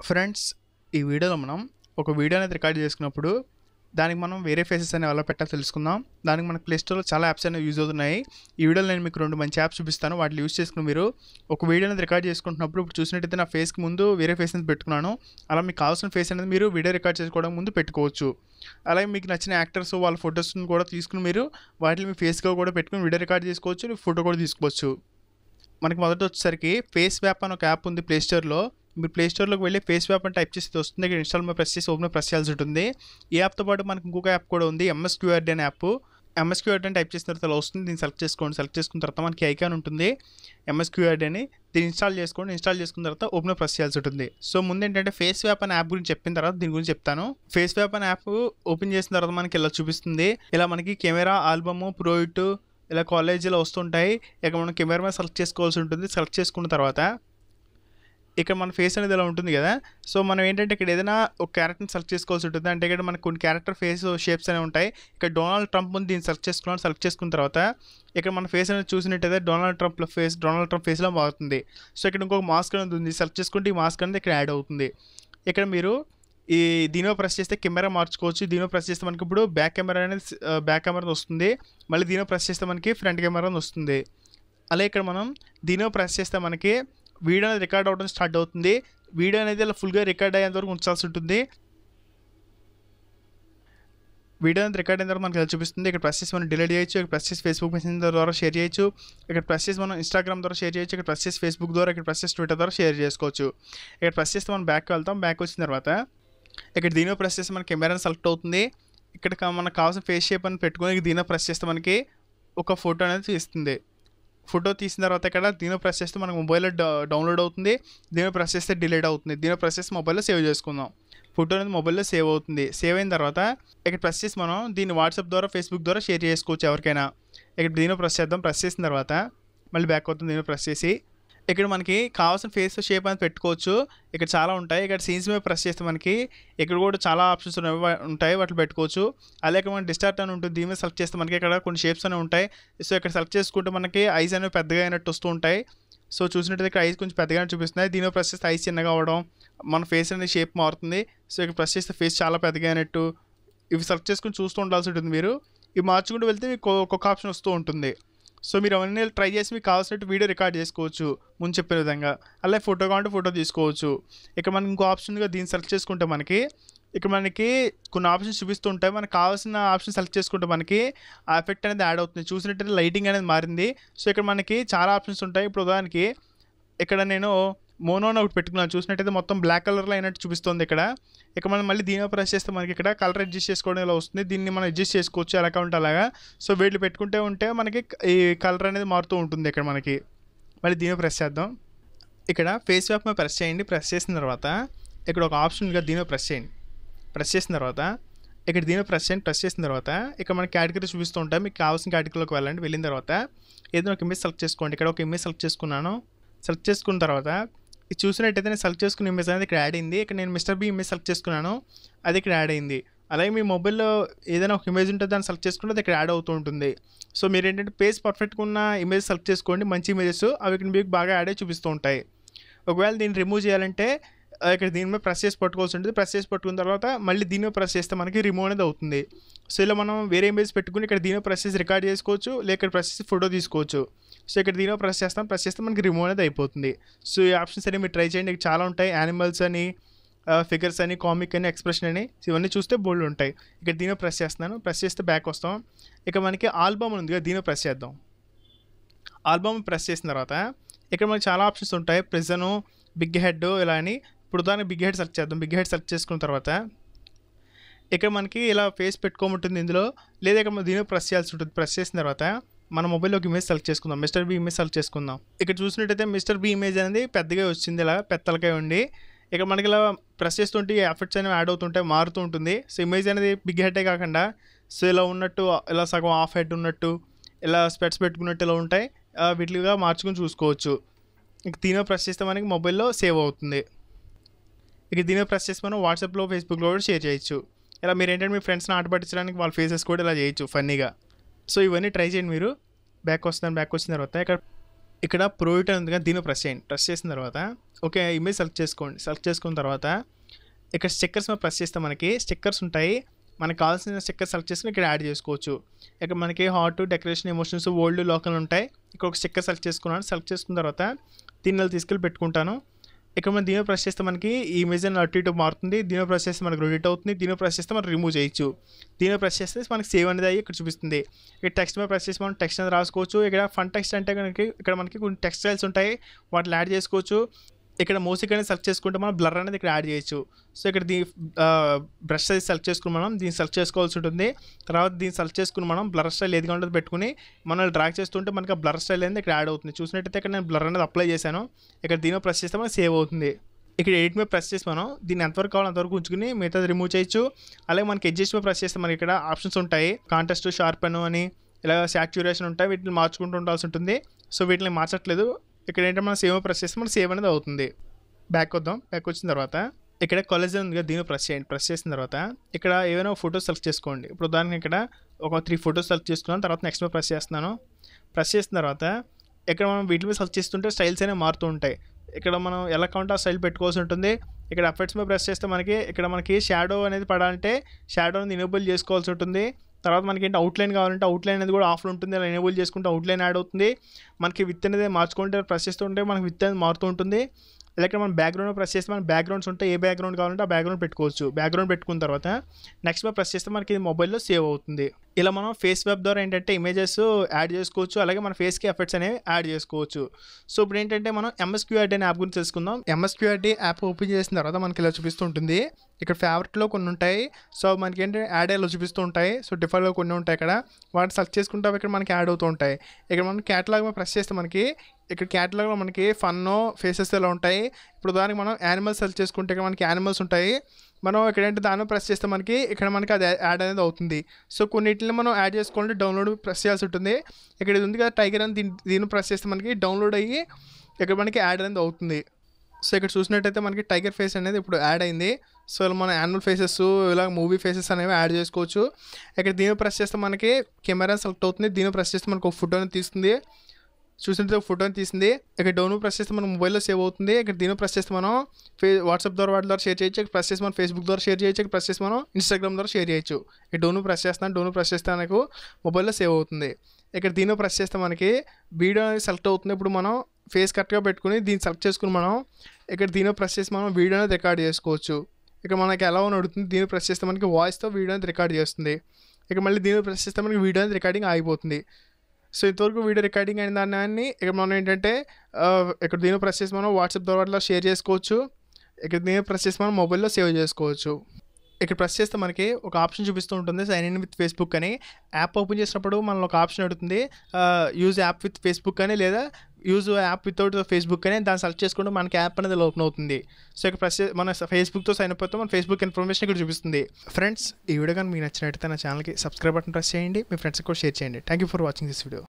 friends ఈ వీడియోలో మనం ఒక వీడియో అనేది రికార్డ్ చేసుకున్నప్పుడు దానికి మనం వేరే ఫేసెస్ అనేవి ఎలా పెట్టాలో తెలుసుకుందాం దానికి మనకు ప్లేస్టోర్లో చాలా యాప్స్ అనేవి యూజ్ అవుతున్నాయి ఈ వీడియోలో నేను మీకు రెండు మంచి యాప్స్ చూపిస్తాను వాటిని యూజ్ చేసుకుని మీరు ఒక వీడియో అనేది రికార్డ్ చేసుకుంటున్నప్పుడు ఇప్పుడు చూసినట్టయితే నా ఫేస్కి ముందు వేరే ఫేస్ అనేది పెట్టుకున్నాను అలా మీకు కావాల్సిన ఫేస్ అనేది మీరు వీడియో రికార్డ్ చేసుకోవడం ముందు పెట్టుకోవచ్చు అలాగే మీకు నచ్చిన యాక్టర్స్ వాళ్ళ ఫొటోస్ని కూడా తీసుకుని మీరు వాటిని మీ ఫేస్గా కూడా పెట్టుకుని వీడియో రికార్డ్ చేసుకోవచ్చు ఫోటో కూడా తీసుకోవచ్చు మనకి మొదట వచ్చేసరికి ఫేస్ వ్యాప్ అని ఒక యాప్ ఉంది ప్లే స్టోర్లో మీరు ప్లే స్టోర్లోకి వెళ్ళి ఫేస్ వ్యాప్ అని టైప్ చేసి వస్తుంది ఇక్కడ ఇన్స్టాల్ మీద ప్రెస్ చేసి ఓపెన్ ప్రెస్ చేయాల్సి ఉంటుంది ఈ యాప్తో పాటు మనకి ఇంకొక యాప్ కూడా ఉంది ఎంఎస్క్యూఆర్డి అనే యాప్ ఎంఎస్క్యూఆర్డి అని టైప్ చేసిన తర్వాత ఇలా వస్తుంది దీన్ని సెలెక్ట్ చేసుకోండి సెలెక్ట్ చేసుకున్న తర్వాత మనకి ఐకాన్ ఉంటుంది ఎంఎస్క్యూఆర్డి అని దీన్ని ఇన్స్టాల్ చేసుకోండి ఇన్స్టాల్ చేసుకున్న తర్వాత ఓపెన్ ప్రెస్ చేయాల్సి ఉంటుంది సో ముందు ఏంటంటే ఫేస్ వ్యాప్ అనే యాప్ గురించి చెప్పిన తర్వాత దీని గురించి చెప్తాను ఫేస్ వ్యాప్ అనే యాప్ ఓపెన్ చేసిన తర్వాత మనకి ఇలా చూపిస్తుంది ఇలా మనకి కెమెరా ఆల్బమ్ ప్రోయిట్ ఇలా కాలేజీలో వస్తుంటాయి ఇక మనం కెమెరా మీద సెలెక్ట్ చేసుకోవాల్సి ఉంటుంది సెలెక్ట్ చేసుకున్న తర్వాత ఇక్కడ మన ఫేస్ అనేది ఇలా ఉంటుంది కదా సో మనం ఏంటంటే ఇక్కడ ఏదైనా ఒక క్యారెక్టర్ని సెలెక్ట్ చేసుకోవాల్సి ఉంటుంది అంటే ఇక్కడ మనకు కొన్ని క్యారెక్టర్ ఫేస్ షేప్స్ అనేవి ఉంటాయి ఇక్కడ డొనాల్డ్ ట్రంప్ ఉంది దీన్ని సెలెక్ట్ చేసుకున్నాను సెలెక్ట్ చేసుకున్న తర్వాత ఇక్కడ మన ఫేస్ అనేది చూసినట్టయితే Donald Trump face Donald Trump ఫేస్లో మారుతుంది సో ఇక్కడ ఇంకొక మాస్క్ అనేది ఉంది సెలెక్ట్ చేసుకుంటే ఈ మాస్క్ అనేది ఇక్కడ యాడ్ అవుతుంది ఇక్కడ మీరు ఈ దీనిలో ప్రెస్ చేస్తే కెమెరా మార్చుకోవచ్చు దీనిలో ప్రెస్ చేస్తే మనకి ఇప్పుడు బ్యాక్ కెమెరా అనేది బ్యాక్ కెమెరా వస్తుంది మళ్ళీ దీనిలో ప్రెస్ చేస్తే మనకి ఫ్రంట్ కెమెరా వస్తుంది అలాగే ఇక్కడ మనం దీనిలో ప్రెస్ చేస్తే మనకి వీడియో అనేది రికార్డ్ అవ్వడం స్టార్ట్ అవుతుంది వీడియో అనేది ఇలా ఫుల్గా రికార్డ్ అయ్యేంత వరకు ఉంచాల్సి ఉంటుంది వీడియో అనేది రికార్డ్ అయిన తర్వాత మనకి ఇలా చూపిస్తుంది ఇక్కడ ప్రెస్ చేసి మనం డిలీట్ చేయొచ్చు ఇక్కడ ప్రెస్ చేసి ఫేస్బుక్ మెసెంజర్ ద్వారా షేర్ చేయొచ్చు ఇక్కడ ప్రెస్ చేసి మనం ఇన్స్టాగ్రామ్ ద్వారా షేర్ చేయొచ్చు ఇక్కడ ప్రెస్ చేసి ఫేస్బుక్ ద్వారా ఇక్కడ ప్రెస్ చేసి ట్విట్టర్ ద్వారా షేర్ చేసుకోవచ్చు ఇక్కడ ప్రెస్ చేస్తే మనం బ్యాక్ వెళ్తాం బ్యాక్ వచ్చిన తర్వాత ఇక్కడ దీనిలో ప్రెస్ చేస్తే మన కెమెరా సెలెక్ట్ అవుతుంది ఇక్కడ కా- మనకు కావాల్సిన ఫేస్ షేప్ అని పెట్టుకొని దీనిలో ప్రెస్ చేస్తే మనకి ఒక ఫోటో అనేది తీస్తుంది ఫోటో తీసిన తర్వాత ఇక్కడ దీనిలో ప్రెస్ చేస్తే మనకు మొబైల్లో డౌ- డౌన్లోడ్ అవుతుంది దీనిలో ప్రెస్ చేస్తే డిలీట్ అవుతుంది దీనిలో ప్రెస్ చేసి మొబైల్లో సేవ్ చేసుకుందాం ఫోటో అనేది మొబైల్లో సేవ్ అవుతుంది సేవ్ అయిన తర్వాత ఇక్కడ ప్రెస్ చేసి మనం దీన్ని వాట్సాప్ ద్వారా ఫేస్బుక్ ద్వారా షేర్ చేసుకోవచ్చు ఎవరికైనా ఇక్కడ దీనిలో ప్రెస్ చేద్దాం ప్రెస్ చేసిన తర్వాత మళ్ళీ బ్యాక్ అవుతుంది దీనిలో ప్రెస్ చేసి ఇక్కడ మనకి కావాల్సిన ఫేస్ షేప్ అనేది పెట్టుకోవచ్చు ఇక్కడ చాలా ఉంటాయి ఇక్కడ సీన్స్ మీద ప్రెస్ చేస్తే మనకి ఇక్కడ కూడా చాలా ఆప్షన్స్ ఉన్నాయి వా- ఉంటాయి వాటిని పెట్టుకోవచ్చు అలాగే మనం డిస్టార్ట్ అని ఉంటుంది దీని మీద సెలెక్ట్ చేస్తే మనకి ఇక్కడ కొన్ని షేప్స్ అనేవి ఉంటాయి సో ఇక్కడ సెలెక్ట్ చేసుకుంటే మనకి ఐస్ అనేవి పెద్దగా అయినట్టు వస్తూ ఉంటాయి సో చూసినట్టయితే ఇక్కడ ఐస్ కొంచెం పెద్దగా చూపిస్తున్నాయి దీనిలో ప్రెస్ చేస్తే ఐస్ చిన్నగా అవ్వడం మన ఫేస్ అనేది షేప్ మారుతుంది సో ఇక్కడ ప్రెస్ చేస్తే ఫేస్ చాలా పెద్దగా అయినట్టు ఇవి సెలెక్ట్ చేసుకుని చూస్తూ ఉండాల్సి ఉంటుంది మీరు ఇవి మార్చుకుంటూ వెళ్తే మీకు ఒక్కొక్క ఆప్షన్ వస్తూ ఉంటుంది సో మీరు అవన్నీ ట్రై చేసి మీకు కావాల్సినట్టు వీడియో రికార్డ్ చేసుకోవచ్చు ముందు చెప్పిన విధంగా అలాగే ఫోటో కావాలంటే ఫోటో తీసుకోవచ్చు ఇక్కడ మనకి ఇంకో ఆప్షన్గా దీన్ని సెలెక్ట్ చేసుకుంటే మనకి ఇక్కడ మనకి కొన్ని ఆప్షన్స్ చూపిస్తుంటాయి మనకు కావాల్సిన ఆప్షన్ సెలెక్ట్ చేసుకుంటే మనకి ఆ ఎఫెక్ట్ అనేది యాడ్ అవుతుంది చూసినట్టయితే లైటింగ్ అనేది మారింది సో ఇక్కడ మనకి చాలా ఆప్షన్స్ ఉంటాయి ఇప్పుడు ఉదాహరణకి ఇక్కడ నేను మోనోన్ ఒకటి పెట్టుకున్నాను చూసినట్టయితే మొత్తం బ్లాక్ కలర్లో అయినట్టు చూపిస్తుంది ఇక్కడ ఇక్కడ మనం మళ్ళీ దీని ప్రెస్ చేస్తే మనకి ఇక్కడ కలర్ అడ్జస్ట్ చేసుకోవడం ఇలా వస్తుంది దీన్ని మనం అడ్జస్ట్ చేసుకోవచ్చు ఎలా కావాలంటే అలాగా సో వీళ్ళు పెట్టుకుంటే ఉంటే మనకి ఈ కలర్ అనేది మారుతూ ఉంటుంది ఇక్కడ మనకి మళ్ళీ దీని ప్రెస్ చేద్దాం ఇక్కడ ఫేస్ వ్యాప్ మీద ప్రెస్ చేయండి ప్రెస్ చేసిన తర్వాత ఇక్కడ ఒక ఆప్షన్గా దీని ప్రెస్ చేయండి ప్రెస్ చేసిన తర్వాత ఇక్కడ దీని ప్రెస్ చేయండి ప్రెస్ చేసిన తర్వాత ఇక్కడ మనకి కేటగిరీ చూపిస్తూ ఉంటాయి మీకు కావాల్సిన కేటగిరీలోకి వెళ్ళండి వెళ్ళిన తర్వాత ఏదైనా ఒక ఇమేజ్ సెలెక్ట్ చేసుకోండి ఇక్కడ ఒక ఇమేజ్ సెలెక్ట్ చేసుకున్నాను సెలెక్ట్ చేసుకున్న తర్వాత ఇది చూసినట్టయితే నేను సెలెక్ట్ చేసుకున్న ఇమేజ్ అనేది ఇక్కడ యాడ్ అయింది ఇక్కడ నేను మిస్టర్ బి ఇమేజ్ సెలెక్ట్ చేసుకున్నాను అది ఇక్కడ యాడ్ అయింది అలాగే మీ మొబైల్లో ఏదైనా ఒక ఇమేజ్ ఉంటే దాన్ని సెలెక్ట్ చేసుకుంటే అది ఇక్కడ యాడ్ అవుతూ ఉంటుంది సో మీరు ఏంటంటే పేజ్ పర్ఫెక్ట్గా ఉన్న ఇమేజ్ సెలెక్ట్ చేసుకోండి మంచి ఇమేజెస్ అవి ఇక్కడ మీకు బాగా యాడ్ అయ్యి చూపిస్తూ ఉంటాయి ఒకవేళ దీన్ని రిమూవ్ చేయాలంటే ఆ, ఇక్కడ దీని మీద ప్రెస్ చేసి పట్టుకోవాల్సి ఉంటుంది ప్రెస్ చేసి పట్టుకున్న తర్వాత మళ్ళీ దీని మీద ప్రెస్ చేస్తే మనకి రిమూవ్ అనేది అవుతుంది సో ఇలా మనం వేరే ఇమేజ్ పెట్టుకుని ఇక్కడ దీని మీద ప్రెస్ చేసి రికార్డ్ చేసుకోవచ్చు లేక ఇక్కడ ప్రెస్ చేసి ఫోటో తీసుకోవచ్చు సో ఇక్కడ దీని మీద ప్రెస్ చేస్తాం ప్రెస్ చేస్తే మనకి రిమూవ్ అనేది అయిపోతుంది సో ఈ ఆప్షన్స్ అనేవి మీరు ట్రై చేయండి ఇక్కడ చాలా ఉంటాయి యానిమల్స్ అని ఫిగర్స్ అని కామిక్ అని ఎక్స్ప్రెషన్ అని ఇవన్నీ చూస్తే బోల్డ్ ఉంటాయి ఇక్కడ దీని మీద ప్రెస్ చేస్తున్నాను ప్రెస్ చేస్తే బ్యాక్ వస్తాం ఇక మనకి ఆల్బమ్ ఉంది కదా దీని మీద ప్రెస్ చేద్దాం ఆల్బమ్ ప్రెస్ చేసిన తర్వాత ఇక్కడ మనకి చాలా ఆప్షన్స్ ఉంటాయి ప్రిజను బిగ్ హెడ్ ఇలా అని ఇప్పుడు దాన్ని బిగ్ హెడ్ సెర్చ్ చేద్దాం బిగ్ హెడ్ సెర్చ్ చేసుకున్న తర్వాత ఇక్కడ మనకి ఇలా ఫేస్ పెట్టుకోమంటుంది ఇందులో లేదా ఇక్కడ మనం దీని ప్రెస్ చేయాల్సి ఉంటుంది ప్రెస్ చేసిన తర్వాత మన మొబైల్లో ఒక ఇమేజ్ సెలెక్ట్ చేసుకుందాం మిస్టర్ బి ఇమేజ్ సెలెక్ట్ చేసుకుందాం ఇక్కడ చూసినట్టయితే మిస్టర్ బి ఇమేజ్ అనేది పెద్దగా వచ్చింది ఇలా పెత్తలకాయ ఉండి ఇక్కడ మనకి ఇలా ప్రెస్ చేస్తుంటే ఎఫెక్ట్స్ అనేవి యాడ్ అవుతుంటాయి మారుతూ ఉంటుంది సో ఇమేజ్ అనేది బిగ్ హెడే కాకుండా సో ఇలా ఉన్నట్టు ఇలా సగం హాఫ్ హెడ్ ఉన్నట్టు ఇలా స్పెట్స్ పెట్టుకున్నట్టు ఇలా ఉంటాయి ఆ, వీటిగా మార్చుకుని చూసుకోవచ్చు ఇక దీని ప్రెస్ చేస్తే మనకి మొబైల్లో సేవ్ అవుతుంది ఇక దీని ప్రెస్ చేసి మనం వాట్సాప్లో ఫేస్బుక్లో కూడా షేర్ చేయొచ్చు ఇలా మీరు ఏంటంటే మీ ఫ్రెండ్స్ని ఆట పట్టించడానికి వాళ్ళ ఫేసెస్ కూడా ఇలా చేయొచ్చు ఫన్నీగా సో ఇవన్నీ ట్రై చేయండి మీరు బ్యాక్ వస్తాను బ్యాక్ వచ్చిన తర్వాత ఇక్కడ ఇక్కడ ప్రోయిట్ ఉంది కదా దీన్ని ప్రెస్ చేయండి ప్రెస్ చేసిన తర్వాత ఓకే ఇమేజ్ సెలెక్ట్ చేసుకోండి సెలెక్ట్ చేసుకున్న తర్వాత ఇక్కడ స్టిక్కర్స్ మీద ప్రెస్ చేస్తే మనకి స్టిక్కర్స్ ఉంటాయి మనకు కావాల్సిన స్టిక్కర్ సెలెక్ట్ చేసుకుని ఇక్కడ యాడ్ చేసుకోవచ్చు ఇక్కడ మనకి hot decoration emotions old local ఉంటాయి ఇక్కడ ఒక స్టిక్కర్ సెలెక్ట్ చేసుకున్నాను సెలెక్ట్ చేసుకున్న తర్వాత దీన్ని ఇలా తీసుకెళ్ళి పెట్టుకుంటాను ఇక్కడ మనం దీని ప్రెస్ చేస్తే మనకి ఈ ఇమేజ్ అని అటు ఇటు మారుతుంది దీని ప్రెస్ చేస్తే మనకి రొటేట్ అవుతుంది దీని ప్రెస్ చేస్తే మనం రిమూవ్ చేయొచ్చు దీని ప్రెస్ చేస్తే మనకి సేవ్ అనేది అయ్యి ఇక్కడ చూపిస్తుంది ఇక్కడ టెక్స్ట్ మీద ప్రెస్ చేసి మనం టెక్స్ట్ అనేది రాసుకోవచ్చు ఇక్కడ ఫన్ టెక్స్ట్ అంటే కనుక ఇక్కడ మనకి కొన్ని టెక్స్టైల్స్ ఉంటాయి వాటిని యాడ్ చేసుకోవచ్చు ఇక్కడ మోసిక్ అనేది సెలెక్ట్ చేసుకుంటే మనం బ్లర్ అనేది ఇక్కడ యాడ్ చేయొచ్చు సో ఇక్కడ దీ బ్రష్ సైజ్ సెలెక్ట్ చేసుకుని మనం దీన్ని సెలెక్ట్ చేసుకోవాల్సి ఉంటుంది తర్వాత దీన్ని సెలెక్ట్ చేసుకుని మనం బ్లర్ స్టైల్ ఏది కావాలో పెట్టుకుని మనం డ్రాగ్ చేస్తుంటే మనకి ఆ బ్లర్ స్టైల్ అనేది ఇక్కడ యాడ్ అవుతుంది చూసినట్టయితే ఇక్కడ నేను బ్లర్ అనేది అప్లై చేశాను ఇక్కడ దీని ప్రెస్ చేస్తే మనకి సేవ్ అవుతుంది ఇక్కడ ఎయిట్ మీద ప్రెస్ చేసి మనం దీన్ని ఎంతవరకు కావాలో అంతవరకు ఉంచుకుని మిగతాది రిమూవ్ చేయొచ్చు అలాగే మనకి ఎడ్జెస్ మీద ప్రెస్ చేస్తే మనకి ఇక్కడ ఆప్షన్స్ ఉంటాయి కాంటెస్ట్ షార్పెన్ అని ఇలా సాచురేషన్ ఉంటాయి వీటిని మార్చుకుంటూ ఉండాల్సి ఉంటుంది సో వీటిని మార్చట్లేదు ఇక్కడ ఏంటంటే మనం సేవ్ ప్రెస్ చేస్తే మనకి సేవ్ అనేది అవుతుంది బ్యాక్ వద్దాం బ్యాక్ వచ్చిన తర్వాత ఇక్కడ కొలెజన్ ఉంది కదా దీన్ని ప్రెస్ చేయండి ప్రెస్ చేసిన తర్వాత ఇక్కడ ఏమైనా ఫోటోస్ సెలెక్ట్ చేసుకోండి ఇప్పుడు ఉదాహరణకి ఇక్కడ ఒక త్రీ ఫోటోస్ సెలెక్ట్ చేసుకున్నాను తర్వాత నెక్స్ట్ మీద ప్రెస్ చేస్తున్నాను ప్రెస్ చేసిన తర్వాత ఇక్కడ మనం వీటి మీద సెలెక్ట్ చేస్తుంటే స్టైల్స్ అనేవి మారుతూ ఉంటాయి ఇక్కడ మనం ఎలా కావాలంటే ఆ స్టైల్ పెట్టుకోవాల్సి ఉంటుంది ఇక్కడ ఎఫెక్ట్స్ మీద ప్రెస్ చేస్తే మనకి ఇక్కడ మనకి షాడో అనేది పడాలంటే షాడో అనేది ఎనేబుల్ చేసుకోవాల్సి ఉంటుంది తర్వాత మనకి ఏంటి అవుట్లైన్ కావాలంటే అవుట్లైన్ అనేది కూడా ఆఫ్లో ఉంటుంది అలా ఎనేబుల్ చేసుకుంటే అవుట్లైన్ యాడ్ అవుతుంది మనకి విత్ అనేది మార్చుకుంటే ప్రెస్ చేస్తుంటే మనకి విత్ అనేది మారుతూ ఉంటుంది ఇలా ఇక్కడ మనం బ్యాక్గ్రౌండ్ ప్రెస్ చేస్తే మన బ్యాక్గ్రౌండ్స్ ఉంటే ఏ బ్యాక్గ్రౌండ్ కావాలంటే ఆ బ్యాక్గ్రౌండ్ పెట్టుకోవచ్చు బ్యాక్గ్రౌండ్ పెట్టుకున్న తర్వాత నెక్స్ట్ మీద ప్రెస్ చేస్తే మనకి ఇది మొబైల్లో సేవ్ అవుతుంది ఇలా మనం ఫేస్ వెబ్ ద్వారా ఏంటంటే ఇమేజెస్ యాడ్ చేసుకోవచ్చు అలాగే మన ఫేస్కి ఎఫెక్ట్స్ అనేవి యాడ్ చేసుకోవచ్చు సో ఇప్పుడు ఏంటంటే మనం ఎంఎస్క్యూఆర్డీ అనే యాప్ గురించి తెలుసుకుందాం ఎంఎస్క్యూఆర్డీ యాప్ ఓపెన్ చేసిన తర్వాత మనకి ఇలా చూపిస్తుంటుంది ఇక్కడ ఫేవరెట్లో కొన్ని ఉంటాయి సో మనకి ఏంటంటే యాడ్ అయ్యేలా చూపిస్తూ ఉంటాయి సో డిఫాల్ట్గా కొన్ని ఉంటాయి ఇక్కడ వాటిని సెర్చ్ చేసుకుంటే ఇక్కడ మనకి యాడ్ అవుతూ ఉంటాయి ఇక్కడ మనం క్యాటలాగ్ మీద ప్రెస్ చేస్తే మనకి ఇక్కడ క్యాటలాగ్లో మనకి ఫన్ ఫేసెస్ ఎలా ఉంటాయి ఇప్పుడు దానికి మనం యానిమల్స్ సెర్చ్ చేసుకుంటే ఇక్కడ మనకి యానిమల్స్ ఉంటాయి మనం ఇక్కడ ఏంటి దాన్ని ప్రెస్ చేస్తే మనకి ఇక్కడ మనకి అది యాడ్ అనేది అవుతుంది సో కొన్నిటిని మనం యాడ్ చేసుకోవాలంటే డౌన్లోడ్ ప్రెస్ చేయాల్సి ఉంటుంది ఇక్కడ ఇది ఉంది కదా టైగర్ అని దీన్ని దీన్ని ప్రెస్ చేస్తే మనకి డౌన్లోడ్ అయ్యి ఇక్కడ మనకి యాడ్ అనేది అవుతుంది సో ఇక్కడ చూసినట్టయితే మనకి టైగర్ ఫేస్ అనేది ఇప్పుడు యాడ్ అయింది సో ఇలా మన యానిమల్ ఫేసెస్ ఇలా మూవీ ఫేసెస్ అనేవి యాడ్ చేసుకోవచ్చు ఇక్కడ దీన్ని ప్రెస్ చేస్తే మనకి కెమెరా సెలెక్ట్ అవుతుంది దీన్ని ప్రెస్ చేస్తే మనకు ఒక ఫోటో అనేది తీస్తుంది చూసినట్టు ఫోటోని తీసింది ఇక్కడ డౌన్ ప్రెస్ చేస్తే మన మొబైల్లో సేవ్ అవుతుంది ఇక్కడ దీని ప్రెస్ చేస్తే మనం ఫే వాట్సాప్ ద్వారా వాటి ద్వారా షేర్ చేయొచ్చు ఇక్కడ ప్రెస్ చేసి మనం ఫేస్బుక్ ద్వారా షేర్ చేయొచ్చు ఇక్కడ ప్రెస్ చేసి మనం ఇన్స్టాగ్రామ్ ద్వారా షేర్ చేయొచ్చు ఇక్కడ డౌన్ ప్రెస్ చేస్తాను డౌన్ ప్రెస్ చేస్తే మనకు మొబైల్లో సేవ్ అవుతుంది ఇక్కడ దీని ప్రెస్ చేస్తే మనకి వీడియో అనేది సెలెక్ట్ అవుతుంది ఇప్పుడు మనం ఫేస్ కరెక్ట్గా పెట్టుకుని దీన్ని సెలెక్ట్ చేసుకుని మనం ఇక్కడ దీని ప్రెస్ చేసి మనం వీడియో అనేది రికార్డ్ చేసుకోవచ్చు ఇక్కడ మనకి ఎలా అని అడుగుతుంది దీన్ని ప్రెస్ చేస్తే మనకి వాయిస్తో వీడియో అనేది రికార్డ్ చేస్తుంది ఇక్కడ మళ్ళీ దీన్ని ప్రెస్ చేస్తే మనకి వీడియో అనేది రికార్డింగ్ ఆగిపోతుంది సో ఇంతవరకు వీడియో రికార్డింగ్ అయిన దాన్ని ఇక్కడ మనం ఏంటంటే ఆ, ఇక్కడ దీని ప్రెస్ చేసి మనం వాట్సాప్ ద్వారా అట్లా షేర్ చేసుకోవచ్చు ఇక్కడ దీని ప్రెస్ చేసి మనం మొబైల్లో సేవ్ చేసుకోవచ్చు ఇక్కడ ప్రెస్ చేస్తే మనకి ఒక ఆప్షన్ చూపిస్తూ ఉంటుంది సైన్ ఇన్ విత్ ఫేస్బుక్ అని యాప్ ఓపెన్ చేసినప్పుడు మనలో ఒక ఆప్షన్ అడుగుతుంది యూజ్ యాప్ విత్ ఫేస్బుక్ అని లేదా యూజ్ యాప్ వితౌట్ ఫేస్బుక్ అని దాన్ని సెలెక్ట్ చేసుకుంటే మనకి యాప్ అనేది ఓపెన్ అవుతుంది సో ఇక్కడ ప్రెస్ చే- మన ఫేస్బుక్తో సైన్ అప్ అయితే మన ఫేస్బుక్ ఇన్ఫర్మేషన్ ఇక్కడ చూపిస్తుంది ఫ్రెండ్స్ ఈ వీడియో కానీ మీకు నచ్చినట్టయితే నా ఛానల్కి సబ్స్క్రైబ్ బటన్ ప్రెస్ చేయండి మీ ఫ్రెండ్స్కి కూడా షేర్ చేయండి thank you for watching this video